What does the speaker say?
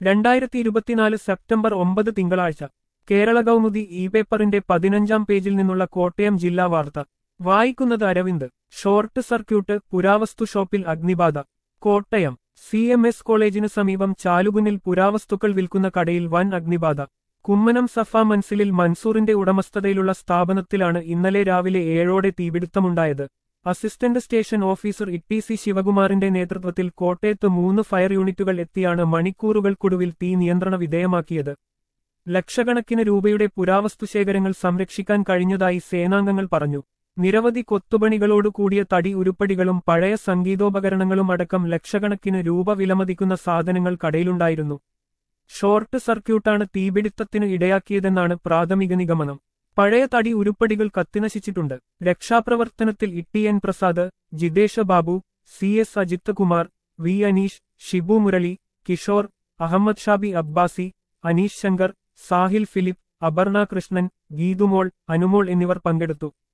രണ്ടായിരത്തി ഇരുപത്തിനാല് സെപ്റ്റംബർ ഒമ്പത് തിങ്കളാഴ്ച കേരള കൗമുദി ഇ പേപ്പറിന്റെ പതിനഞ്ചാം പേജിൽ നിന്നുള്ള കോട്ടയം ജില്ലാ വാർത്ത വായിക്കുന്നത് അരവിന്ദ് ഷോർട്ട് സർക്യൂട്ട് പുരാവസ്തു ഷോപ്പിൽ അഗ്നിബാധ കോട്ടയം സി എം എസ് കോളേജിന് സമീപം ചാലുകുന്നിൽ പുരാവസ്തുക്കൾ വിൽക്കുന്ന കടയിൽ വൻ അഗ്നിബാധ കുമ്മനം സഫ മൻസിലിൽ മൻസൂറിന്റെ ഉടമസ്ഥതയിലുള്ള സ്ഥാപനത്തിലാണ് ഇന്നലെ രാവിലെ ഏഴോടെ തീപിടുത്തമുണ്ടായത് assistant station officer E C ശിവകുമാറിന്റെ നേതൃത്വത്തിൽ കോട്ടയത്ത് മൂന്ന് ഫയർ യൂണിറ്റുകൾ എത്തിയാണ് മണിക്കൂറുകൾക്കൊടുവിൽ തീ നിയന്ത്രണ വിധേയമാക്കിയത് ലക്ഷക്കണക്കിന് രൂപയുടെ പുരാവസ്തു ശേഖരങ്ങൾ സംരക്ഷിക്കാൻ കഴിഞ്ഞതായി സേനാംഗങ്ങൾ പറഞ്ഞു നിരവധി കൊത്തുപണികളോട് കൂടിയ തടി ഉരുപ്പടികളും പഴയ സംഗീതോപകരണങ്ങളും അടക്കം ലക്ഷക്കണക്കിന് രൂപ വിലമതിക്കുന്ന സാധനങ്ങൾ കടയിലുണ്ടായിരുന്നു ഷോർട്ട് സർക്യൂട്ടാണ് തീപിടുത്തത്തിന് ഇടയാക്കിയതെന്നാണ് പ്രാഥമിക നിഗമനം പഴയ തടി ഉരുപ്പടികൾ കത്തിനശിച്ചിട്ടുണ്ട് രക്ഷാപ്രവർത്തനത്തിൽ E N Prasad Jithesh Babu C S Ajith Kumar V Aneesh Shibu Murali Kishore Ahammed Shabi Abbasi Aneesh Shankar Sahil Philip Aparna Krishnan Geethumol Anumol എന്നിവർ പങ്കെടുത്തു